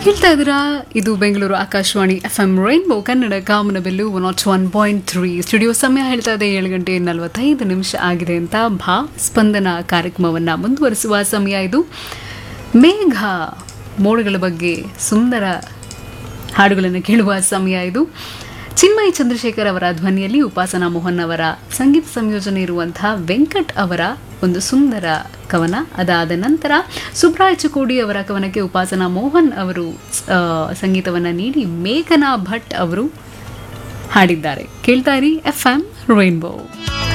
ಕೇಳ್ತಾ ಇದ್ದೀರಾ ಇದು Bengaluru Akashvani F M Rainbow Kannada ಕಾಮನ ಬೆಲ್ಲು one naught one point three studio ಸಮಯ ಹೇಳ್ತಾ ಇದೆ ಏಳು ಗಂಟೆ ನಲವತ್ತೈದು ನಿಮಿಷ ಆಗಿದೆ ಅಂತ ಭಾ ಸ್ಪಂದನ ಕಾರ್ಯಕ್ರಮವನ್ನು ಮುಂದುವರಿಸುವ ಸಮಯ ಇದು ಮೇಘ ಮೋಡಗಳ ಬಗ್ಗೆ ಸುಂದರ ಹಾಡುಗಳನ್ನು ಕೇಳುವ ಸಮಯ ಇದು ಚಿನ್ಮಯ್ ಚಂದ್ರಶೇಖರ್ ಅವರ ಧ್ವನಿಯಲ್ಲಿ ಉಪಾಸನಾ ಮೋಹನ್ ಅವರ ಸಂಗೀತ ಸಂಯೋಜನೆ ಇರುವಂತಹ ವೆಂಕಟ್ ಅವರ ಒಂದು ಸುಂದರ ಕವನ ಅದಾದ ನಂತರ ಸುಬ್ರಾಯ್ ಚುಕೋಡಿ ಅವರ ಕವನಕ್ಕೆ ಉಪಾಸನಾ ಮೋಹನ್ ಅವರು ಆ, ಸಂಗೀತವನ್ನ ನೀಡಿ ಮೇಘನಾ ಭಟ್ ಅವರು ಹಾಡಿದ್ದಾರೆ ಕೇಳ್ತಾ ಇರಿ ಎಫ್ ಎಂ ರೈನ್ಬೋ